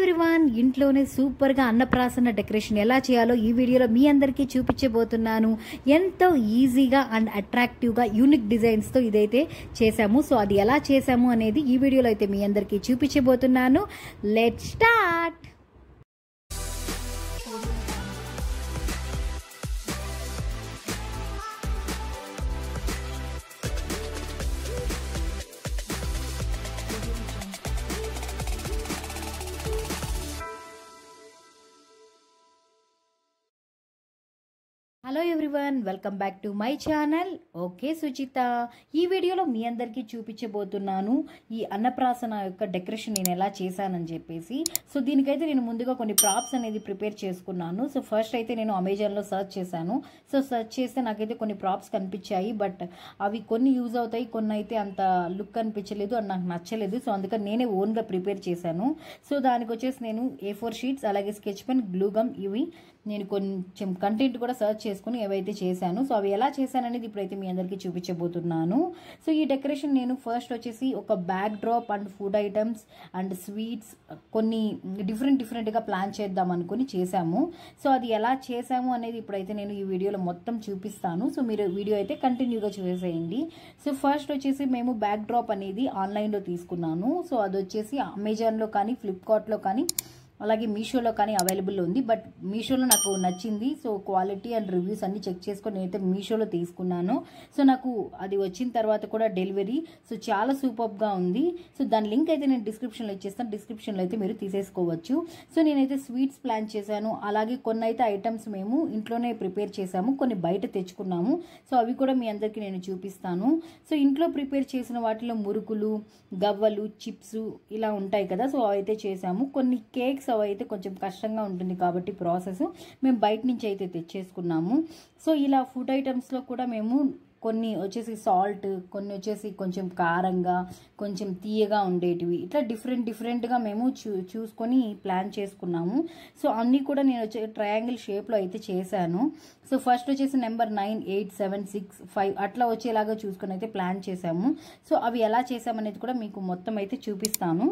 everyone ఇంట్లోనే సూపర్గా అన్నప్రాసన డెకరేషన్ ఎలా చేయాలో ఈ వీడియోలో మీ అందరికీ చూపించబోతున్నాను ఎంతో ఈజీగా అండ్ అట్రాక్టివ్గా యూనిక్ డిజైన్స్తో ఇదైతే చేశాము సో అది ఎలా చేశాము అనేది ఈ వీడియోలో అయితే మీ అందరికీ చూపించబోతున్నాను let start hello everyone welcome back to my channel okay Suchitha ఈ వీడియోలో మీ అందరికీ చూపించబోతున్నాను ఈ అన్నప్రాసన యొక్క డెకరేషన్ నేను ఎలా చేశానని చెప్పేసి సో దీనికైతే నేను ముందుగా కొన్ని ప్రాప్స్ అనేది ప్రిపేర్ చేసుకున్నాను సో ఫస్ట్ అయితే నేను అమెజాన్లో సర్చ్ చేశాను సో సర్చ్ చేస్తే నాకైతే కొన్ని ప్రాప్స్ కనిపించాయి బట్ అవి కొన్ని యూజ్ అవుతాయి కొన్ని అయితే అంత లుక్ అనిపించలేదు అండ్ నాకు నచ్చలేదు సో అందుకని నేనే ఓన్గా ప్రిపేర్ చేశాను సో దానికి వచ్చేసి నేను ఏ ఫోర్ షీట్స్ అలాగే స్కెచ్ పెన్ గ్లూగమ్ ఇవి నేను కొంచెం కంటెంట్ కూడా సర్చ్ చేసుకుని ఏవైతే చేశాను సో అవి ఎలా చేశాననేది ఇప్పుడైతే మీ అందరికీ చూపించబోతున్నాను సో ఈ డెకరేషన్ నేను ఫస్ట్ వచ్చేసి ఒక backdrop and food items and sweets కొన్ని డిఫరెంట్ డిఫరెంట్గా ప్లాన్ చేద్దాం అనుకుని చేశాము సో అది ఎలా చేశాము అనేది ఇప్పుడైతే నేను ఈ వీడియోలో మొత్తం చూపిస్తాను సో మీరు వీడియో అయితే కంటిన్యూగా చూసేసేయండి సో ఫస్ట్ వచ్చేసి మేము బ్యాక్ డ్రాప్ అనేది ఆన్లైన్లో తీసుకున్నాను సో అది వచ్చేసి అమెజాన్లో కానీ ఫ్లిప్కార్ట్లో కానీ అలాగే మీషోలో కానీ అవైలబుల్ ఉంది బట్ మీషోలో నాకు నచ్చింది సో క్వాలిటీ అండ్ రివ్యూస్ అన్ని చెక్ చేసుకొని నేనైతే మీషోలో తీసుకున్నాను సో నాకు అది వచ్చిన తర్వాత కూడా డెలివరీ సో చాలా సూపర్గా ఉంది సో దాని లింక్ అయితే నేను డిస్క్రిప్షన్లో ఇచ్చేస్తాను డిస్క్రిప్షన్లో అయితే మీరు తీసేసుకోవచ్చు సో నేనైతే స్వీట్స్ ప్లాన్ చేశాను అలాగే కొన్ని అయితే ఐటమ్స్ మేము ఇంట్లోనే ప్రిపేర్ చేశాము కొన్ని బయట తెచ్చుకున్నాము సో అవి కూడా మీ అందరికీ నేను చూపిస్తాను సో ఇంట్లో ప్రిపేర్ చేసిన వాటిలో మురుకులు గవ్వలు చిప్స్ ఇలా ఉంటాయి కదా సో అవైతే చేశాము కొన్ని కేక్స్ అవి అయితే కొంచెం కష్టంగా ఉంటుంది కాబట్టి ప్రాసెస్ మేము బయట నుంచి అయితే తెచ్చేసుకున్నాము సో ఇలా ఫుడ్ ఐటమ్స్లో కూడా మేము కొన్ని వచ్చేసి సాల్ట్ కొన్ని వచ్చేసి కొంచెం కారంగా కొంచెం తీయగా ఉండేటివి ఇట్లా డిఫరెంట్ డిఫరెంట్గా మేము చూ చూసుకొని ప్లాన్ చేసుకున్నాము సో అన్నీ కూడా నేను వచ్చే ట్రయాంగిల్ షేప్లో అయితే చేశాను సో ఫస్ట్ వచ్చేసి number nine eight seven six five అట్లా వచ్చేలాగా చూసుకొని అయితే ప్లాన్ చేశాము సో అవి ఎలా చేసామనేది కూడా మీకు మొత్తం అయితే చూపిస్తాను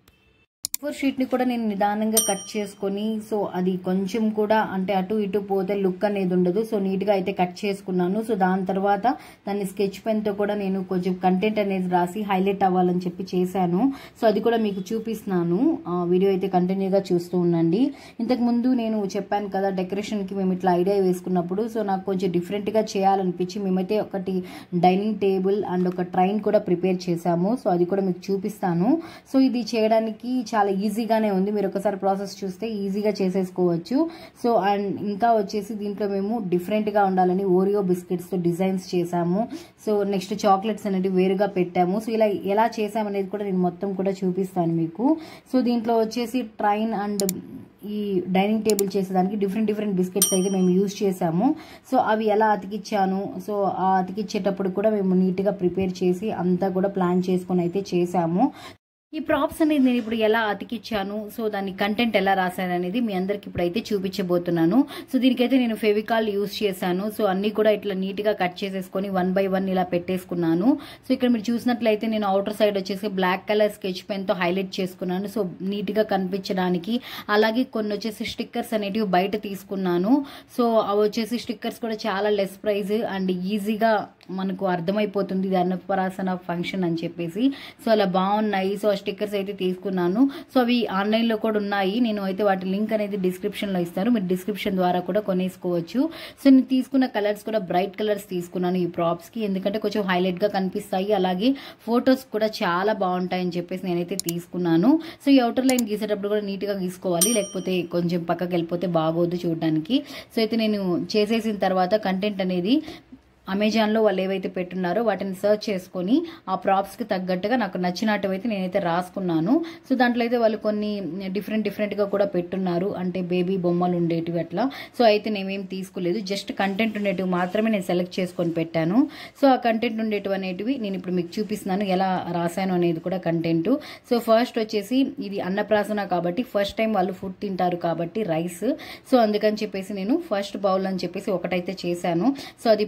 ఫోర్ షీట్ని కూడా నేను నిదానంగా కట్ చేసుకొని సో అది కొంచెం కూడా అంటే అటు ఇటు పోతే లుక్ అనేది ఉండదు సో నీట్గా అయితే కట్ చేసుకున్నాను సో దాని తర్వాత దాన్ని స్కెచ్ పెన్తో కూడా నేను కొంచెం కంటెంట్ అనేది రాసి హైలైట్ అవ్వాలని చెప్పి చేశాను సో అది కూడా మీకు చూపిస్తున్నాను వీడియో అయితే కంటిన్యూగా చూస్తూ ఉండండి ఇంతకు ముందు నేను చెప్పాను కదా డెకరేషన్కి మేము ఇట్లా ఐడియా వేసుకున్నప్పుడు సో నాకు కొంచెం డిఫరెంట్గా చేయాలనిపించి మేమైతే ఒకటి డైనింగ్ టేబుల్ అండ్ ఒక ట్రైన్ కూడా ప్రిపేర్ చేశాము సో అది కూడా మీకు చూపిస్తాను సో ఇది చేయడానికి చాలా చాలా ఈజీగానే ఉంది మీరు ఒకసారి ప్రాసెస్ చూస్తే ఈజీగా చేసేసుకోవచ్చు సో అండ్ ఇంకా వచ్చేసి దీంట్లో మేము డిఫరెంట్గా ఉండాలని ఓరియో బిస్కెట్స్తో డిజైన్స్ చేసాము సో నెక్స్ట్ చాక్లెట్స్ అనేవి వేరుగా పెట్టాము సో ఇలా ఎలా చేసామనేది కూడా నేను మొత్తం కూడా చూపిస్తాను మీకు సో దీంట్లో వచ్చేసి ట్రైన్ అండ్ ఈ డైనింగ్ టేబుల్ చేసేదానికి డిఫరెంట్ డిఫరెంట్ బిస్కెట్స్ అయితే మేము యూజ్ చేసాము సో అవి ఎలా అతికిచ్చాను సో ఆ అతికిచ్చేటప్పుడు కూడా మేము నీట్గా ప్రిపేర్ చేసి అంతా కూడా ప్లాన్ చేసుకొని అయితే చేసాము ఈ ప్రాప్స్ అనేది నేను ఇప్పుడు ఎలా అతికిచ్చాను సో దాని కంటెంట్ ఎలా రాశాను అనేది మీ అందరికి ఇప్పుడైతే చూపించబోతున్నాను సో దీనికైతే నేను ఫెవికాల్ యూస్ చేశాను సో అన్ని కూడా ఇట్లా నీట్గా కట్ చేసేసుకొని వన్ బై వన్ ఇలా పెట్టేసుకున్నాను సో ఇక్కడ మీరు చూసినట్లయితే నేను అవుటర్ సైడ్ వచ్చేసి బ్లాక్ కలర్ స్కెచ్ పెన్తో హైలైట్ చేసుకున్నాను సో నీట్గా కనిపించడానికి అలాగే కొన్ని వచ్చేసి స్టిక్కర్స్ అనేటివి బయట తీసుకున్నాను సో అవి వచ్చేసి స్టిక్కర్స్ కూడా చాలా లెస్ ప్రైజ్ అండ్ ఈజీగా మనకు అర్థమైపోతుంది ఇది అన్నపరాసన ఫంక్షన్ అని చెప్పేసి సో అలా బాగున్నాయి సో స్టిక్కర్స్ అయితే తీసుకున్నాను సో అవి ఆన్లైన్లో కూడా ఉన్నాయి నేను అయితే వాటి లింక్ అనేది డిస్క్రిప్షన్లో ఇస్తాను మీరు డిస్క్రిప్షన్ ద్వారా కూడా కొనేసుకోవచ్చు సో నేను తీసుకున్న కలర్స్ కూడా బ్రైట్ కలర్స్ తీసుకున్నాను ఈ ప్రాప్స్కి ఎందుకంటే కొంచెం హైలైట్గా కనిపిస్తాయి అలాగే ఫొటోస్ కూడా చాలా బాగుంటాయని చెప్పేసి నేనైతే తీసుకున్నాను సో ఈ అవుటర్ లైన్ గీసేటప్పుడు కూడా నీట్గా గీసుకోవాలి లేకపోతే కొంచెం పక్కకి వెళ్ళిపోతే బాగోదు చూడడానికి సో అయితే నేను చేసేసిన తర్వాత కంటెంట్ అనేది అమెజాన్లో వాళ్ళు ఏవైతే పెట్టున్నారో వాటిని సర్చ్ చేసుకొని ఆ ప్రాప్స్కి తగ్గట్టుగా నాకు నచ్చినట్టు అయితే నేనైతే రాసుకున్నాను సో దాంట్లో అయితే వాళ్ళు కొన్ని డిఫరెంట్ డిఫరెంట్గా కూడా పెట్టున్నారు అంటే బేబీ బొమ్మలు ఉండేటివి అట్లా సో అయితే నేనేం తీసుకోలేదు జస్ట్ కంటెంట్ ఉండేటివి మాత్రమే నేను సెలెక్ట్ చేసుకొని పెట్టాను సో ఆ కంటెంట్ ఉండేటివి అనేటివి నేను ఇప్పుడు మీకు చూపిస్తున్నాను ఎలా రాశాను అనేది కూడా కంటెంట్ సో ఫస్ట్ వచ్చేసి ఇది అన్నప్రాసన కాబట్టి ఫస్ట్ టైం వాళ్ళు ఫుడ్ తింటారు కాబట్టి రైస్ సో అందుకని చెప్పేసి నేను ఫస్ట్ బౌల్ అని చెప్పేసి ఒకటైతే చేశాను సో అది ఇప్పుడైతే మీ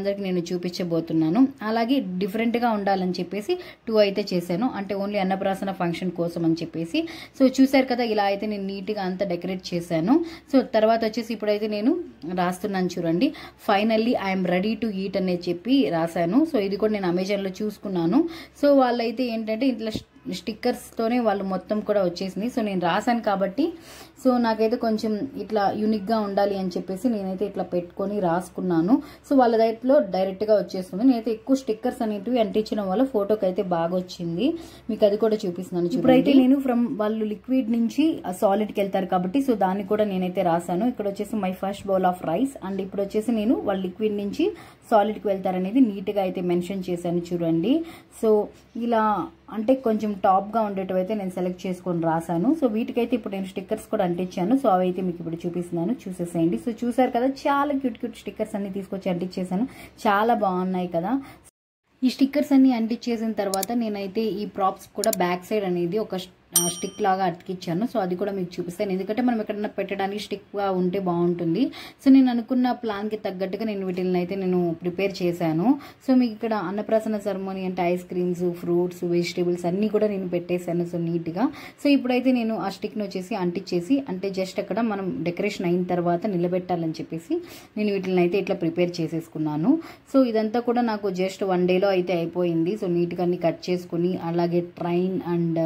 అందరికి నేను చూపించబోతున్నాను అలాగే డిఫరెంట్గా ఉండాలని చెప్పేసి టూ అయితే చేశాను అంటే ఓన్లీ అన్నప్రాసన ఫంక్షన్ కోసం అని చెప్పేసి సో చూశారు కదా ఇలా అయితే నేను నీట్గా అంతా డెకరేట్ చేశాను సో తర్వాత వచ్చేసి ఇప్పుడైతే నేను రాస్తున్నాను చూడండి finally I'm ready to eat అనేది చెప్పి రాశాను సో ఇది కూడా నేను అమెజాన్లో చూసుకున్నాను సో వాళ్ళైతే ఏంటంటే ఇట్లా స్టిక్కర్స్తోనే వాళ్ళు మొత్తం కూడా వచ్చేసింది సో నేను రాశాను కాబట్టి సో నాకైతే కొంచెం ఇట్లా యూనిక్గా ఉండాలి అని చెప్పేసి నేనైతే ఇట్లా పెట్టుకొని రాసుకున్నాను సో వాళ్ళ దాంట్లో డైరెక్ట్గా వచ్చేస్తుంది నేనైతే ఎక్కువ స్టిక్కర్స్ అనేటివి అంటించడం వల్ల ఫోటోకి అయితే బాగా వచ్చింది మీకు అది కూడా చూపిస్తున్నాను ఇప్పుడైతే నేను ఫ్రమ్ వాళ్ళు లిక్విడ్ నుంచి సాలిడ్కి వెళ్తారు కాబట్టి సో దాన్ని కూడా నేనైతే రాశాను ఇక్కడ వచ్చేసి my first bowl of rice and ఇప్పుడు వచ్చేసి నేను వాళ్ళు లిక్విడ్ నుంచి సాలిడ్కి వెళ్తారనేది నీట్గా అయితే మెన్షన్ చేశాను చూడండి సో ఇలా అంటే కొంచెం టాప్గా ఉండేటివైతే నేను సెలెక్ట్ చేసుకొని రాశాను సో వీటికైతే ఇప్పుడు నేను స్టిక్కర్స్ కూడా అంటించాను సో అవైతే మీకు ఇప్పుడు చూపిస్తున్నాను చూసేసేయండి సో చూసారు కదా చాలా క్యూట్ క్యూట్ స్టిక్కర్స్ అన్ని తీసుకొచ్చి అంటించేసాను చాలా బాగున్నాయి కదా ఈ స్టిక్కర్స్ అన్ని అంటించేసిన తర్వాత నేనైతే ఈ ప్రాప్స్ కూడా బ్యాక్ సైడ్ అనేది ఒక స్టిక్ లాగా అతికిచ్చాను సో అది కూడా మీకు చూపిస్తాను ఎందుకంటే మనం ఎక్కడన్నా పెట్టడానికి స్టిక్గా ఉంటే బాగుంటుంది సో నేను అనుకున్న ప్లాన్కి తగ్గట్టుగా నేను వీటిని అయితే నేను ప్రిపేర్ చేశాను సో మీకు ఇక్కడ అన్నప్రాసన సెరమోనీ అంటే ఐస్ క్రీమ్స్ ఫ్రూట్స్ వెజిటేబుల్స్ అన్నీ కూడా నేను పెట్టేశాను సో నీట్గా సో ఇప్పుడైతే నేను ఆ స్టిక్ని వచ్చేసి అంటించేసి అంటే జస్ట్ అక్కడ మనం డెకరేషన్ అయిన తర్వాత నిలబెట్టాలని చెప్పేసి నేను వీటిని అయితే ఇట్లా ప్రిపేర్ చేసేసుకున్నాను సో ఇదంతా కూడా నాకు జస్ట్ వన్ డేలో అయితే అయిపోయింది సో నీట్గా అన్ని కట్ చేసుకుని అలాగే ట్రైన్ అండ్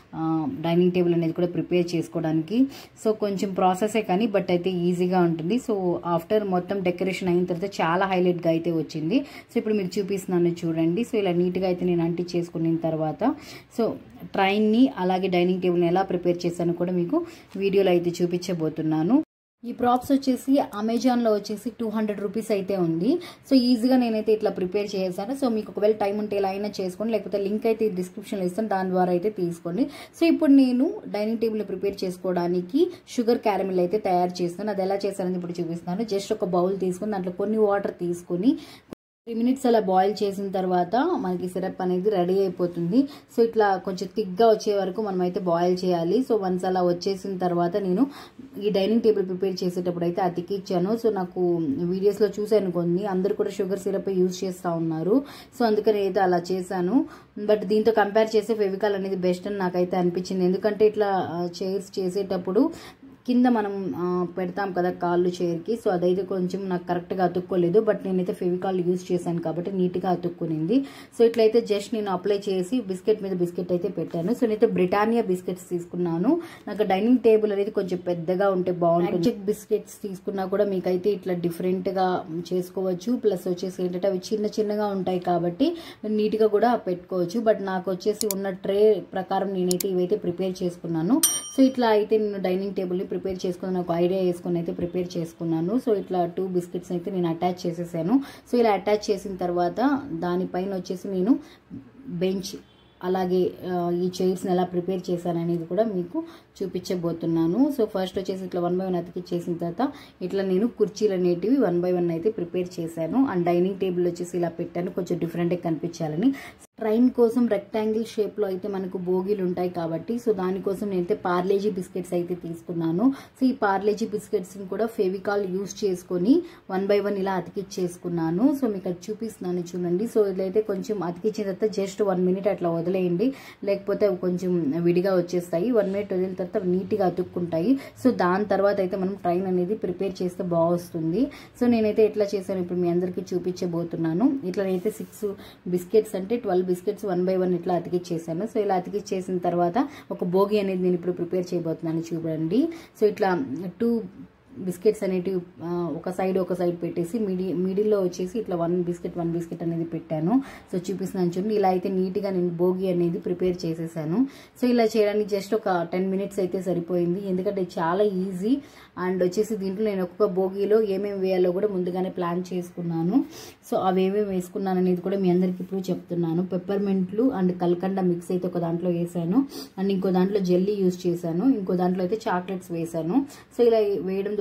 డైనింగ్ టేబుల్ అనేది కూడా ప్రిపేర్ చేసుకోవడానికి సో కొంచెం ప్రాసెసే కానీ బట్ అయితే ఈజీగా ఉంటుంది సో ఆఫ్టర్ మొత్తం డెకరేషన్ అయిన తర్వాత చాలా హైలైట్గా అయితే వచ్చింది సో ఇప్పుడు మీకు చూపిస్తున్నాను చూడండి సో ఇలా నీట్గా అయితే నేను అంటి చేసుకున్న తర్వాత సో ట్రైన్ని అలాగే డైనింగ్ టేబుల్ని ఎలా ప్రిపేర్ చేశాను కూడా మీకు వీడియోలో అయితే చూపించబోతున్నాను ఈ ప్రాప్స్ వచ్చేసి అమెజాన్లో వచ్చేసి టూ హండ్రెడ్ రూపీస్ అయితే ఉంది సో ఈజీగా నేనైతే ఇట్లా ప్రిపేర్ చేశాను సో మీకు ఒకవేళ టైం ఉంటే ఇలా అయినా చేసుకోండి లేకపోతే లింక్ అయితే డిస్క్రిప్షన్లో ఇస్తాను దాని ద్వారా అయితే తీసుకోండి సో ఇప్పుడు నేను డైనింగ్ టేబుల్ ప్రిపేర్ చేసుకోవడానికి షుగర్ క్యారమిల్ అయితే తయారు చేస్తాను అది ఎలా చేశానని ఇప్పుడు చూపిస్తున్నాను జస్ట్ ఒక బౌల్ తీసుకొని దాంట్లో కొన్ని వాటర్ తీసుకొని త్రీ మినిట్స్ అలా బాయిల్ చేసిన తర్వాత మనకి సిరప్ అనేది రెడీ అయిపోతుంది సో ఇట్లా కొంచెం థిక్గా వచ్చే వరకు మనం అయితే బాయిల్ చేయాలి సో వన్స్ అలా వచ్చేసిన తర్వాత నేను ఈ డైనింగ్ టేబుల్ ప్రిపేర్ చేసేటప్పుడు అయితే అతికిచ్చాను సో నాకు వీడియోస్లో చూశాను కొన్ని అందరు కూడా షుగర్ సిరప్ యూజ్ చేస్తూ ఉన్నారు సో అందుకని అయితే అలా చేశాను బట్ దీంతో కంపేర్ చేసే ఫెవికాల్ అనేది బెస్ట్ అని నాకైతే అనిపించింది ఎందుకంటే ఇట్లా చైర్స్ చేసేటప్పుడు కింద మనం పెడతాం కదా కాళ్ళు చైర్కి సో అదైతే కొంచెం నాకు కరెక్ట్గా అతుక్కోలేదు బట్ నేనైతే ఫెవికాల్ యూజ్ చేశాను కాబట్టి నీట్గా అతుక్కునింది సో ఇట్లయితే జస్ట్ నేను అప్లై చేసి బిస్కెట్ మీద బిస్కెట్ అయితే పెట్టాను సో నేనైతే బ్రిటానియా బిస్కెట్స్ తీసుకున్నాను నాకు డైనింగ్ టేబుల్ అనేది కొంచెం పెద్దగా ఉంటే బాగుంటుంది చెక్ బిస్కెట్స్ తీసుకున్నా కూడా మీకైతే ఇట్లా డిఫరెంట్గా చేసుకోవచ్చు ప్లస్ వచ్చేసి ఏంటంటే అవి చిన్న చిన్నగా ఉంటాయి కాబట్టి నీట్గా కూడా పెట్టుకోవచ్చు బట్ నాకు వచ్చేసి ఉన్న ట్రే ప్రకారం నేనైతే ఇవైతే ప్రిపేర్ చేసుకున్నాను సో ఇట్లా అయితే నేను డైనింగ్ టేబుల్ని ప్రిపేర్ చేసుకుని ఒక ఐడియా వేసుకుని అయితే ప్రిపేర్ చేసుకున్నాను సో ఇట్లా టూ బిస్కెట్స్ అయితే నేను అటాచ్ చేసేసాను సో ఇలా అటాచ్ చేసిన తర్వాత దానిపైన వచ్చేసి నేను బెంచ్ అలాగే ఈ చైర్స్ని ఎలా ప్రిపేర్ చేశాను అనేది కూడా మీకు చూపించబోతున్నాను సో ఫస్ట్ వచ్చేసి ఇట్లా వన్ బై వన్ అతికి చేసిన తర్వాత ఇట్లా నేను కుర్చీలు అనేటివి వన్ బై వన్ అయితే ప్రిపేర్ చేశాను అండ్ డైనింగ్ టేబుల్ వచ్చేసి ఇలా పెట్టాను కొంచెం డిఫరెంట్గా కనిపించాలని ట్రైన్ కోసం రెక్టాంగిల్ షేప్లో అయితే మనకు బోగీలు ఉంటాయి కాబట్టి సో దానికోసం నేనైతే పార్లేజీ బిస్కెట్స్ అయితే తీసుకున్నాను సో ఈ పార్లేజీ బిస్కెట్స్ని కూడా ఫెవికాల్ యూస్ చేసుకొని వన్ బై వన్ ఇలా అతికిచ్చేసుకున్నాను సో మీకు అది చూపిస్తున్నాను చూడండి సో ఇదైతే కొంచెం అతికించిన తర్వాత జస్ట్ వన్ మినిట్ అట్లా వదిలేయండి లేకపోతే అవి కొంచెం విడిగా వచ్చేస్తాయి వన్ మినిట్ వదిలిన తర్వాత నీట్గా అతుక్కుంటాయి సో దాని తర్వాత అయితే మనం ట్రైన్ అనేది ప్రిపేర్ చేస్తే బాగొస్తుంది సో నేనైతే ఎట్లా చేశాను ఇప్పుడు మీ అందరికీ చూపించబోతున్నాను ఇట్లా నేనైతే సిక్స్ బిస్కెట్స్ అంటే twelve biscuits one by one ఇట్లా అతికిచ్చేసాను సో ఇలా అతికిచ్చేసిన తర్వాత ఒక భోగి అనేది నేను ఇప్పుడు ప్రిపేర్ చేయబోతున్నాను చూడండి సో ఇట్లా టూ బిస్కెట్స్ అనేటివి ఒక సైడ్ ఒక సైడ్ పెట్టేసి మిడి మిడిల్లో వచ్చేసి ఇట్లా వన్ బిస్కెట్ వన్ బిస్కెట్ అనేది పెట్టాను సో చూపిస్తున్నాను చూడండి ఇలా అయితే నీట్గా నేను భోగి అనేది ప్రిపేర్ చేసేసాను సో ఇలా చేయడానికి జస్ట్ ఒక టెన్ మినిట్స్ అయితే సరిపోయింది ఎందుకంటే చాలా ఈజీ అండ్ వచ్చేసి దీంట్లో నేను ఒక్కొక్క భోగిలో ఏమేమి వేయాలో కూడా ముందుగానే ప్లాన్ చేసుకున్నాను సో అవి ఏమేమి వేసుకున్నాను అనేది కూడా మీ అందరికి ఇప్పుడు చెప్తున్నాను పెప్పర్మెంట్లు అండ్ కల్కండ మిక్స్ అయితే ఒక దాంట్లో వేసాను అండ్ ఇంకో దాంట్లో జెల్లీ యూస్ చేశాను ఇంకో దాంట్లో అయితే చాక్లెట్స్ వేసాను సో ఇలా వేయడం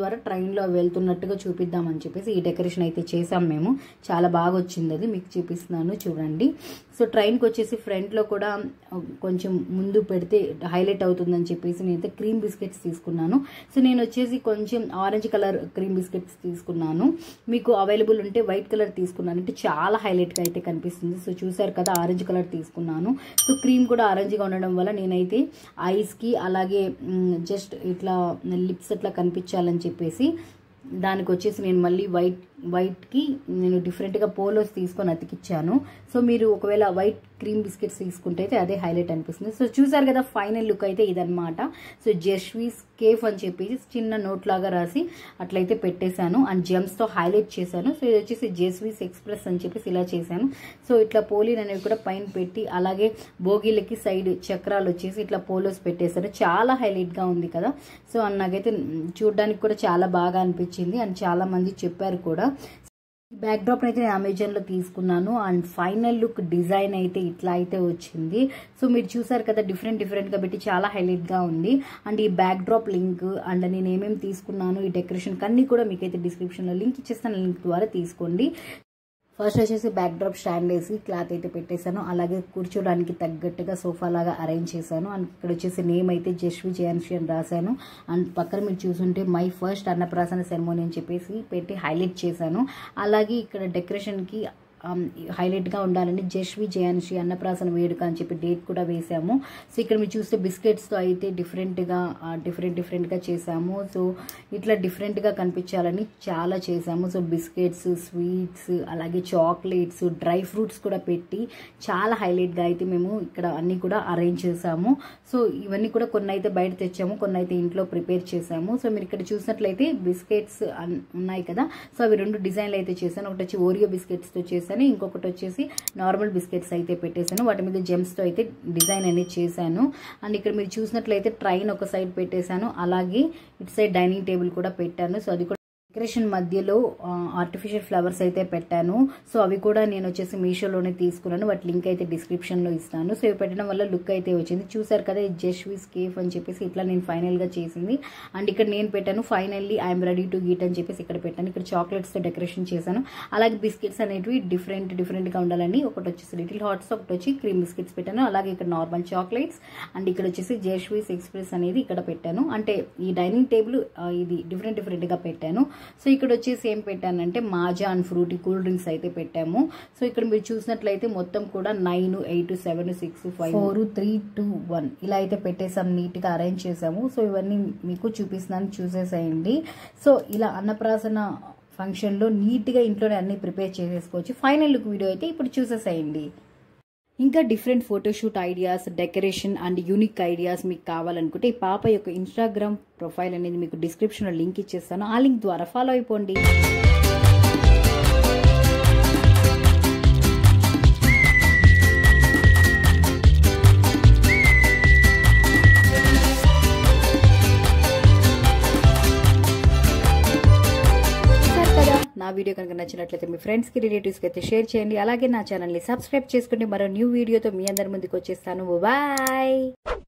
ద్వారా ట్రైన్లో వెళ్తున్నట్టుగా చూపిద్దామని చెప్పేసి ఈ డెకరేషన్ అయితే చేసాం మేము చాలా బాగా వచ్చింది అది మీకు చూపిస్తున్నాను చూడండి సో ట్రైన్కి వచ్చేసి ఫ్రంట్లో కూడా కొంచెం ముందు పెడితే హైలైట్ అవుతుందని చెప్పేసి నేనైతే క్రీమ్ బిస్కెట్స్ తీసుకున్నాను సో నేను వచ్చేసి కొంచెం ఆరెంజ్ కలర్ క్రీమ్ బిస్కెట్స్ తీసుకున్నాను మీకు అవైలబుల్ ఉంటే వైట్ కలర్ తీసుకున్నాను అంటే చాలా హైలైట్గా అయితే కనిపిస్తుంది సో చూసారు కదా ఆరెంజ్ కలర్ తీసుకున్నాను సో క్రీమ్ కూడా ఆరెంజ్గా ఉండడం వల్ల నేనైతే ఐస్కి అలాగే జస్ట్ ఇట్లా లిప్స్ అట్లా కనిపించాలని చెప్పేసి దానికి వచ్చేసి నేను మళ్ళీ వైట్ వైట్కి నేను డిఫరెంట్గా పోలోస్ తీసుకొని అతికిచ్చాను సో మీరు ఒకవేళ వైట్ క్రీమ్ బిస్కెట్స్ తీసుకుంటే అయితే అదే హైలైట్ అనిపిస్తుంది సో చూసారు కదా ఫైనల్ లుక్ అయితే ఇదనమాట సో జెస్వీస్ కేఫ్ అని చెప్పేసి చిన్న నోట్ లాగా రాసి అట్లయితే పెట్టేశాను అండ్ జెమ్స్తో హైలైట్ చేశాను సో ఇది వచ్చేసి జెస్వీస్ ఎక్స్ప్రెస్ అని చెప్పేసి ఇలా చేశాను సో ఇట్లా పోలీలు అనేవి కూడా పైన పెట్టి అలాగే బోగీలకి సైడ్ చక్రాలు వచ్చేసి ఇట్లా పోలోస్ పెట్టేశాను చాలా హైలైట్గా ఉంది కదా సో నాకైతే చూడడానికి కూడా చాలా బాగా అనిపించింది అండ్ చాలా మంది చెప్పారు కూడా బ్యాక్ డ్రాప్ అయితే నేను అమెజాన్లో తీసుకున్నాను అండ్ ఫైనల్ లుక్ డిజైన్ అయితే ఇట్లా అయితే వచ్చింది సో మీరు చూసారు కదా డిఫరెంట్ డిఫరెంట్గా పెట్టి చాలా హైలైట్గా ఉంది అండ్ ఈ బ్యాక్ డ్రాప్ లింక్ అండ్ నేను ఏమేమి తీసుకున్నాను ఈ డెకరేషన్ అన్నీ కూడా మీకైతే డిస్క్రిప్షన్లో లింక్ ఇచ్చేస్తాను లింక్ ద్వారా తీసుకోండి ఫస్ట్ వచ్చేసి బ్యాక్ డ్రాప్ స్టాండ్ వేసి క్లాత్ అయితే పెట్టేశాను అలాగే కూర్చోడానికి తగ్గట్టుగా సోఫా లాగా అరేంజ్ చేశాను అండ్ ఇక్కడ వచ్చేసి నేమ్ అయితే జస్వి జయాన్షి అని రాశాను అండ్ పక్కన మీరు చూసుంటే మై ఫస్ట్ అన్నప్రాసన సెరమోనీ అని చెప్పేసి పెట్టి హైలైట్ చేశాను అలాగే ఇక్కడ డెకరేషన్కి హైలైట్గా ఉండాలని జస్వి జయాన్షి అన్నప్రాసన వేడుక అని చెప్పి డేట్ కూడా వేసాము సో ఇక్కడ మీరు చూస్తే బిస్కెట్స్తో అయితే డిఫరెంట్గా డిఫరెంట్ డిఫరెంట్గా చేసాము సో ఇట్లా డిఫరెంట్గా కనిపించాలని చాలా చేసాము సో బిస్కెట్స్ స్వీట్స్ అలాగే చాక్లెట్స్ డ్రై ఫ్రూట్స్ కూడా పెట్టి చాలా హైలైట్గా అయితే మేము ఇక్కడ అన్నీ కూడా అరేంజ్ చేసాము సో ఇవన్నీ కూడా కొన్ని అయితే బయట తెచ్చాము కొన్ని అయితే ఇంట్లో ప్రిపేర్ చేసాము సో మీరు ఇక్కడ చూసినట్లయితే బిస్కెట్స్ ఉన్నాయి కదా సో అవి రెండు డిజైన్లు అయితే చేశాను ఒకటి వచ్చి ఓరియో బిస్కెట్స్తో చేశాను ఇంకొకటి వచ్చేసి నార్మల్ బిస్కెట్స్ అయితే పెట్టేశాను వాటి మీద జెమ్స్తో అయితే డిజైన్ అనేది చేశాను అండ్ ఇక్కడ మీరు చూసినట్లయితే ట్రైన్ ఒక సైడ్ పెట్టేశాను అలాగే ఇటు సైడ్ డైనింగ్ టేబుల్ కూడా పెట్టాను సో అది కూడా డెకరేషన్ మధ్యలో ఆర్టిఫిషియల్ ఫ్లవర్స్ అయితే పెట్టాను సో అవి కూడా నేను వచ్చేసి మీషోలోనే తీసుకున్నాను వాటి లింక్ అయితే డిస్క్రిప్షన్లో ఇస్తాను సో ఇవి పెట్టడం వల్ల లుక్ అయితే వచ్చింది చూసారు కదా ఇది జస్వీస్ కేఫ్ అని చెప్పేసి ఇట్లా నేను ఫైనల్గా చేసింది అండ్ ఇక్కడ నేను పెట్టాను finally I'm ready to eat అని చెప్పేసి ఇక్కడ పెట్టాను ఇక్కడ చాక్లెట్స్తో డెకరేషన్ చేశాను అలాగే బిస్కెట్స్ అనేటివి డిఫరెంట్ డిఫరెంట్గా ఉండాలని ఒకటి వచ్చేసి లిటిల్ హాట్స్ ఒకటి వచ్చి క్రీమ్ బిస్కెట్స్ పెట్టాను అలాగే ఇక్కడ నార్మల్ చాక్లెట్స్ అండ్ ఇక్కడ వచ్చేసి జస్వీస్ ఎక్స్ప్రెస్ అనేది ఇక్కడ పెట్టాను అంటే ఈ డైనింగ్ టేబుల్ ఇది డిఫరెంట్ డిఫరెంట్గా పెట్టాను సో ఇక్కడ వచ్చేసి ఏం పెట్టానంటే Maaza and Frooti cool drinks అయితే పెట్టాము సో ఇక్కడ మీరు చూసినట్లయితే మొత్తం కూడా nine eight seven six five four three two one ఇలా అయితే పెట్టేసాం నీట్గా అరేంజ్ చేసాము సో ఇవన్నీ మీకు చూపిస్తున్నాను చూసేసేయండి సో ఇలా అన్నప్రాసన ఫంక్షన్లో నీట్గా ఇంట్లోనే అన్ని ప్రిపేర్ చేసేసుకోవచ్చు ఫైనల్ లుక్ వీడియో అయితే ఇప్పుడు చూసేసేయండి ఇంకా different photoshoot ideas decoration and unique ideas మీకు కావాలనుకుంటే ఈ పాప యొక్క ఇన్స్టాగ్రామ్ ప్రొఫైల్ అనేది మీకు డిస్క్రిప్షన్లో లింక్ ఇచ్చేస్తాను ఆ లింక్ ద్వారా ఫాలో అయిపోండి నా వీడియో కనుక నచ్చినట్లయితే మీ ఫ్రెండ్స్కి రిలేటివ్స్కి అయితే షేర్ చేయండి అలాగే నా ఛానల్ని సబ్స్క్రైబ్ చేసుకుంటే మరో న్యూ వీడియోతో మీ అందరి ముందుకు వచ్చేస్తాను బాయ్